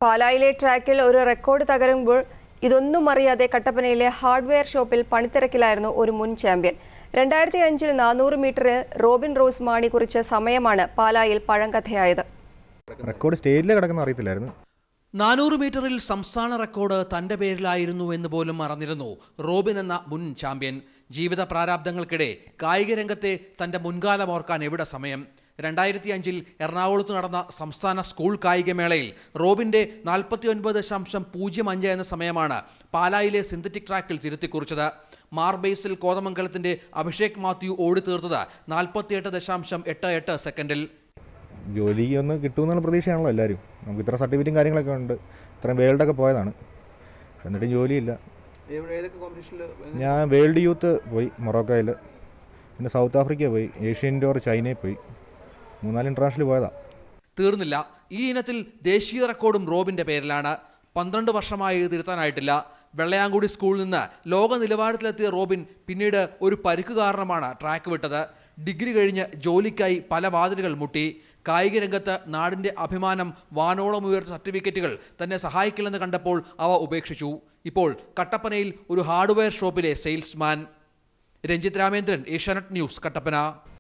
പാലായിലെ ട്രാക്കിൽ ഒരു റെക്കോർഡ് തകരുമ്പോൾ ഇതൊന്നും അറിയാതെ കട്ടപ്പനയിലെ ഹാർഡ്വെയർ ഷോപ്പിൽ പണിത്തിരക്കിലായിരുന്നു ഒരു മുൻ ചാമ്പ്യൻ രണ്ടായിരത്തി അഞ്ചിൽ നാനൂറ് മീറ്ററിൽ റോബിൻ റോസ് മാണി കുറിച്ച സമയമാണ് പാലായിൽ പഴങ്കഥയായത് റെക്കോർഡ് സ്റ്റേജിൽ കിടക്കുന്ന അറിയത്തില്ലായിരുന്നു നാനൂറ് മീറ്ററിൽ സംസ്ഥാന റെക്കോർഡ് തന്റെ പേരിലായിരുന്നു എന്ന് പോലും മറന്നിരുന്നു റോബിൻ എന്ന മുൻ ചാമ്പ്യൻ ജീവിത പ്രാരാബ്ദങ്ങൾക്കിടെ കായിക രംഗത്തെ തന്റെ മുൻകാലം ഓർക്കാൻ എവിടെ സമയം രണ്ടായിരത്തി അഞ്ചിൽ എറണാകുളത്ത് നടന്ന സംസ്ഥാന സ്കൂൾ കായികമേളയിൽ റോബിന്റെ നാൽപ്പത്തി ഒൻപത് ദശാംശം പൂജ്യം അഞ്ച് എന്ന സമയമാണ് പാലായിലെ സിന്തറ്റിക് ട്രാക്കിൽ തിരുത്തിക്കുറിച്ചത് മാർബേസിൽ കോതമംഗലത്തിന്റെ അഭിഷേക് മാത്യു ഓടിത്തീർത്തത് നാൽപ്പത്തിയെട്ട് ദശാംശം എട്ട് എട്ട് സെക്കൻഡിൽ ജോലി ഒന്ന് കിട്ടുമെന്നുള്ള പ്രതീക്ഷയാണല്ലോ എല്ലാവരും നമുക്ക് ഇത്ര സർട്ടിഫിക്കറ്റും കാര്യങ്ങളൊക്കെ ഉണ്ട് ഇത്രയും വേൾഡൊക്കെ പോയതാണ് എന്നിട്ടും ജോലിയില്ല ഞാൻ വേൾഡ് യൂത്ത് പോയി മൊറോക്കോയിൽ പിന്നെ സൗത്ത് ആഫ്രിക്ക പോയി ഏഷ്യൻ ഇൻഡോർ ചൈനയിൽ പോയി മൂന്നാല് ഇൻ്റർനാഷണൽ പോയതാണ് തീർന്നില്ല ഈ ഇനത്തിൽ ദേശീയ റെക്കോർഡും റോബിന്റെ പേരിലാണ് പന്ത്രണ്ട് വർഷമായി ഇത് തിരുത്താനായിട്ടില്ല വെള്ളയാങ്കുടി സ്കൂളിൽ നിന്ന് ലോക നിലവാരത്തിലെത്തിയ റോബിൻ പിന്നീട് ഒരു പരിക്ക് കാരണമാണ് ട്രാക്ക് വിട്ടത് ഡിഗ്രി കഴിഞ്ഞ് ജോലിക്കായി പല വാതിലുകൾ മുട്ടി കായിക രംഗത്ത് നാടിന്റെ അഭിമാനം വാനോളം ഉയർന്ന സർട്ടിഫിക്കറ്റുകൾ തന്നെ സഹായിക്കില്ലെന്ന് കണ്ടപ്പോൾ അവ ഉപേക്ഷിച്ചു ഇപ്പോൾ കട്ടപ്പനയിൽ ഒരു ഹാർഡ്വെയർ ഷോപ്പിലെ സെയിൽസ്മാൻ രഞ്ജിത് രാമേന്ദ്രൻ ഏഷ്യാനെറ്റ് ന്യൂസ് കട്ടപ്പന